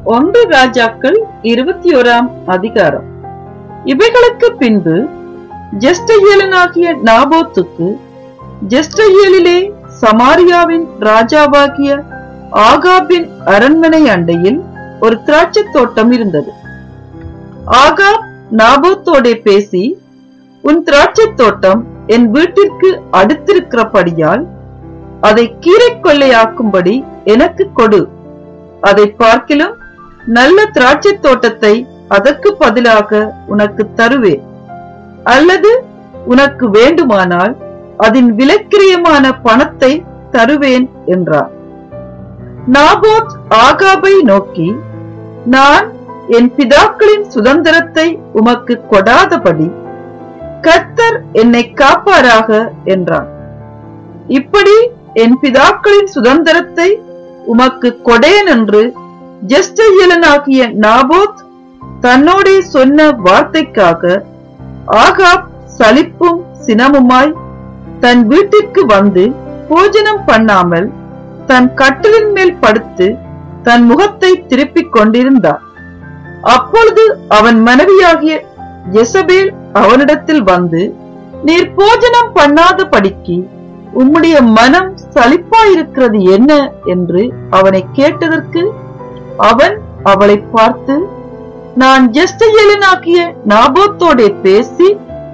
ஒன்று ராஜாக்கள் இருபத்தி ஓராம் அதிகாரம் இவைகளுக்கு பின்பு ஜெஸ்டயேலனாகிய நாபோத்துக்கு ஜெஸ்டயேலிலே சமாரியாவின் ராஜாவாகிய ஆகாபின் அரண்மனை அண்டையில் ஒரு திராட்சைத் தோட்டம் இருந்தது ஆகாப் நாபோத்தோடே பேசி உன் திராட்சைத் தோட்டம் என் வீட்டிற்கு அடுத்திருக்கிறபடியால் அதை கீரை கொள்ளையாக்கும்படி எனக்கு கொடு அதை பார்க்கிலும் நல்ல திராட்சைத் தோட்டத்தை அதற்கு பதிலாக உனக்கு தருவேன் அல்லது உனக்கு வேண்டுமானால் அதன் விலைக்கிரியமான பணத்தை தருவேன் என்றார் நாபோத் ஆகாபை நோக்கி நான் என் பிதாக்களின் சுதந்திரத்தை உமக்கு கொடாதபடி கர்த்தர் என்னை காப்பாராக என்றான் இப்படி என் பிதாக்களின் சுதந்திரத்தை உமக்கு கொடேன் என்று ஜெஸ்டயலனாகிய நாபோத் தன்னோடே சொன்ன வார்த்தைக்காக ஆகாப் சலிப்பும் சினமுமாய் தன் வீட்டிற்கு வந்து போஜனம் பண்ணாமல் தன் கட்டிலின் மேல் படுத்து தன் முகத்தை திருப்பிக் கொண்டிருந்தார் அப்பொழுது அவன் மனைவியாகிய ஜெசபேல் அவனிடத்தில் வந்து நீர் போஜனம் பண்ணாத படிக்கு உம்முடைய மனம் சலிப்பாயிருக்கிறது என்ன என்று அவனை கேட்டதற்கு அவன் அவளை பார்த்து நான் ஜெஸ்டயேலனாகிய நாபோத்தோடே பேசி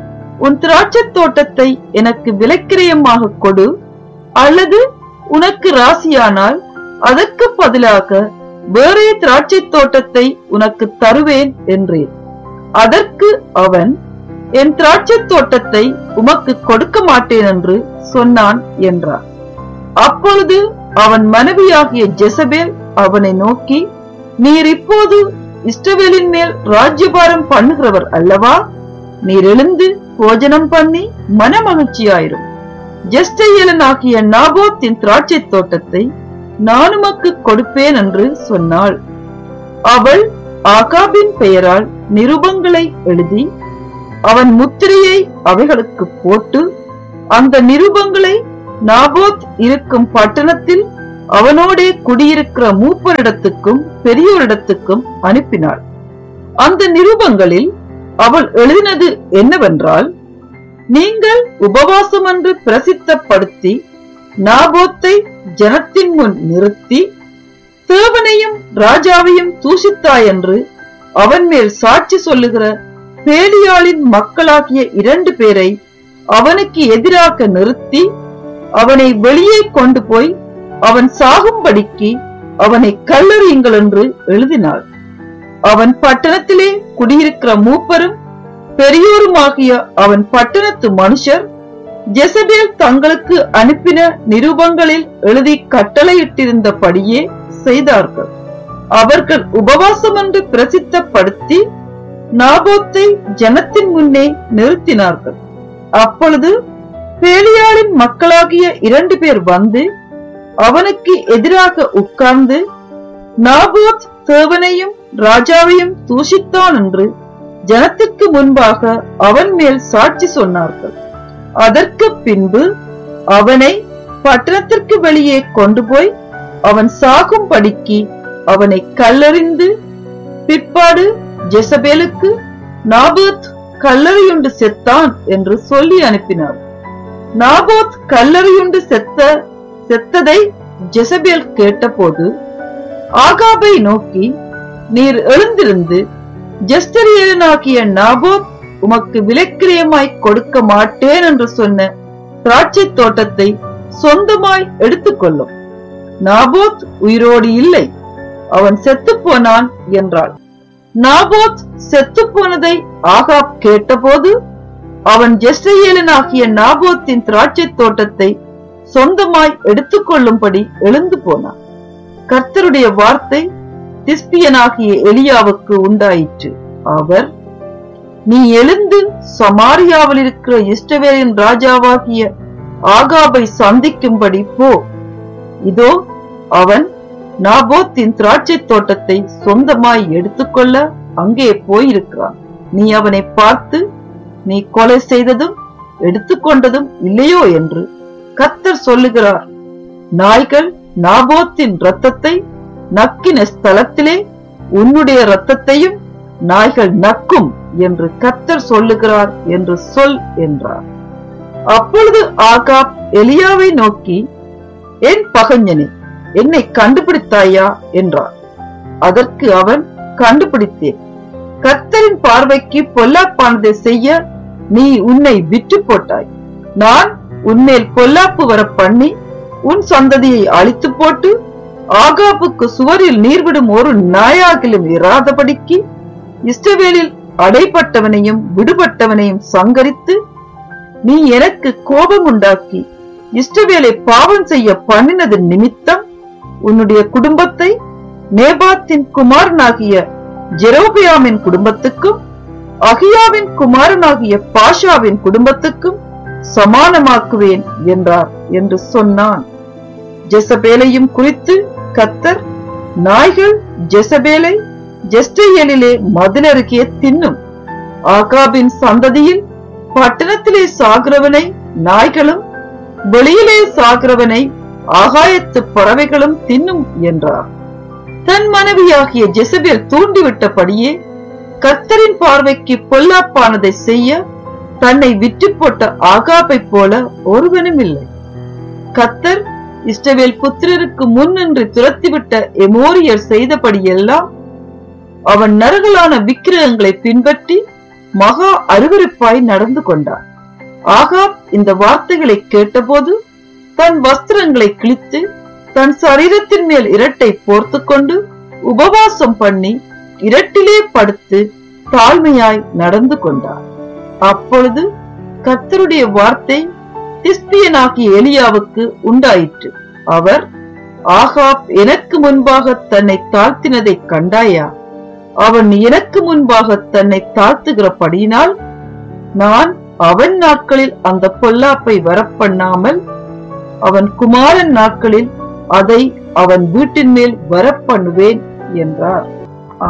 உன் திராட்சைத் தோட்டத்தை எனக்கு விலைக்கிரயமாக கொடு அல்லது உனக்கு ராசியானால் அதற்கு பதிலாக வேறே திராட்சைத் தோட்டத்தை உனக்கு தருவேன் என்றேன் அதற்கு அவன் என் திராட்சைத் தோட்டத்தை உமக்கு கொடுக்க மாட்டேன் என்று சொன்னான் என்றார் அப்பொழுது அவன் மனைவியாகிய ஜெசபேல் அவனை நோக்கி நீர் இப்போது இஸ்ரவேலின் மேல் ராஜ்யபாரம் பண்ணுகிறவர் அல்லவா நீர் எழுந்து போஜனம் பண்ணி மனமகிழ்ச்சியாயிரும் ஜெஸ்டயேலனாகிய நாபோத்தின் திராட்சைத் தோட்டத்தை நான் உமக்கு கொடுப்பேன் என்று சொன்னாள் அவள் ஆகாபின் பெயரால் நிருபங்களை எழுதி அவன் முத்திரையை அவைகளுக்கு போட்டு அந்த நிருபங்களை நாபோத் இருக்கும் பட்டணத்தில் அவனோடே குடியிருக்கிற மூப்பரிடத்துக்கும் பெரியோரிடத்துக்கும் அனுப்பினாள் அந்த நிருபங்களில் அவள் எழுதினது என்னவென்றால் நீங்கள் உபவாசம் என்று பிரசித்தப்படுத்தி நாபோத்தை ஜனத்தின் முன் நிறுத்தி தேவனையும் ராஜாவையும் தூஷித்தாய் என்று அவன் மேல் சாட்சி சொல்லுகிற பேலியாளின் மக்களாகிய இரண்டு பேரை அவனுக்கு எதிராக நிறுத்தி அவனை வெளியே கொண்டு போய் அவன் சாகும்படிக்கு அவனை கல்லறியுங்கள் என்று எழுதினாள் அவன் பட்டணத்திலே குடியிருக்கிற மூப்பரும் பெரியோருமாகிய அவன் பட்டணத்து மனுஷர் ஜெசபேல் தங்களுக்கு அனுப்பின நிருபங்களில் எழுதி கட்டளையிட்டிருந்தபடியே செய்தார்கள் அவர்கள் உபவாசம் என்று பிரசித்தப்படுத்தி நாபோத்தை ஜனத்தின் முன்னே நிறுத்தினார்கள் அப்பொழுது பேலியாளின் மக்களாகிய இரண்டு பேர் வந்து அவனுக்கு எதிராக உட்கார்ந்து நாபோத் தேவனையும் ராஜாவையும் தூஷித்தான் என்று ஜனத்திற்கு முன்பாக அவன் மேல் சாட்சி சொன்னார்கள் அதற்கு பின்பு அவனை பட்டணத்திற்கு வெளியே கொண்டு போய் அவன் சாகும்படிக்கு அவனை கல்லறிந்து பிற்பாடு ஜெசபேலுக்கு நாபோத் கல்லறையுண்டு செத்தான் என்று சொல்லி அனுப்பினார் நாபோத் கல்லறையுண்டு செத்த செத்ததை ஜெசபேல் கேட்டபோது ஆகாபை நோக்கி நீர் எழுந்திருந்து ஜெஸ்டரியனாகிய நாபோத் உமக்கு விலைக்கிரயமாய் கொடுக்க மாட்டேன் என்று சொன்ன திராட்சை தோட்டத்தை சொந்தமாய் எடுத்துக்கொள்ளும் நாபோத் உயிரோடு இல்லை அவன் செத்து போனான் என்றாள் நாபோத் செத்து போனதை ஆகாப் கேட்டபோது அவன் ஜெஸ்ரேலனாகிய நாபோத்தின் திராட்சை தோட்டத்தை சொந்தமாய் எடுத்துக்கொள்ளும்படி எழுந்து போனான் கர்த்தருடைய வார்த்தை திஸ்பியனாகிய எலியாவுக்கு உண்டாயிற்று அவர் நீ எழுந்து சமாரியாவில் இருக்கிற இஷ்டவேலின் ராஜாவாகிய ஆகாபை சந்திக்கும்படி போ இதோ அவன் நாபோத்தின் திராட்சை தோட்டத்தை சொந்தமாய் எடுத்துக்கொள்ள அங்கே போயிருக்கிறான் நீ அவனை பார்த்து நீ கொலை செய்ததும் எடுத்துக்கொண்டதும் இல்லையோ என்று கத்தர் சொல்லுகிறார் நாய்கள் நாபோத்தின் இரத்தத்தை நக்கின ஸ்தலத்திலே உன்னுடைய இரத்தத்தையும் நாய்கள் நக்கும் என்று கத்தர் சொல்லுகிறார் என்று சொல் என்றார் அப்பொழுது ஆகாப் எலியாவை நோக்கி என் பகஞ்சனே என்னை கண்டுபிடித்தாயா என்றார் அதற்கு அவன் கண்டுபிடித்தேன் கர்த்தரின் பார்வைக்கு பொல்லாப்பானதை செய்ய நீ உன்னை விற்று போட்டாய் நான் உன்மேல் பொல்லாப்பு வர பண்ணி உன் சந்ததியை அழித்து போட்டு ஆகாப்புக்கு சுவரில் நீர்விடும் ஒரு நாயாகிலும் இராதபடிக்கு இஸ்ரவேலில் அடைப்பட்டவனையும் விடுபட்டவனையும் சங்கரித்து நீ எனக்கு கோபம் உண்டாக்கி இஷ்டவேலை பாவம் செய்ய பண்ணினது நிமித்தம் உன்னுடைய குடும்பத்தை நேபாத்தின் குமாரனாகிய ஜெரோபியாமின் குடும்பத்துக்கும் அகியாவின் குமாரனாகிய பாஷாவின் குடும்பத்துக்கும் சமானமாக்குவேன் என்றார் என்று சொன்னான் ஜெசபேலையும் குறித்து கத்தர் நாய்கள் ஜெசபேலை ஜெஸ்டேயலிலே மதிலருகே தின்னும் ஆகாபின் சந்ததியில் பட்டணத்திலே சாகிறவனை நாய்களும் வெளியிலே சாகிறவனை ஆகாயத்து பறவைகளும் தின்னும் என்றார் தன் மனைவியாகிய ஜெசபேல் தூண்டிவிட்டபடியே கர்த்தரின் பார்வைக்கு பொல்லாப்பானதை செய்ய தன்னை விற்று போட்ட ஆகாப்பைப் போல ஒருவனும் இல்லை கத்தர் இஸ்ரவேல் புத்திரருக்கு முன்னின்று துரத்திவிட்ட எமோரியர் செய்தபடியெல்லாம் அவன் நரகலான விக்கிரகங்களை பின்பற்றி மகா அருவருப்பாய் நடந்து கொண்டான் ஆகாப் இந்த வார்த்தைகளை கேட்டபோது தன் வஸ்திரங்களை கிழித்து தன் சரீரத்தின் மேல் இரட்டை போர்த்து கொண்டு உபவாசம் பண்ணி இரட்டிலே படுத்து தாழ்மையாய் நடந்து கொண்டார் அப்பொழுது கர்த்தருடைய வார்த்தை திஸ்பியனாகிய எலியாவுக்கு உண்டாயிற்று அவர் ஆகாப் எனக்கு முன்பாக தன்னை தாழ்த்தினதை கண்டாயா அவன் எனக்கு முன்பாக தன்னை தாழ்த்துகிறபடியினால் நான் அவன் நாட்களில் அந்த பொல்லாப்பை வரப்பண்ணாமல் அவன் குமாரன் நாட்களில் அதை அவன் வீட்டின் மேல் வரப்பண்ணுவேன் என்றார்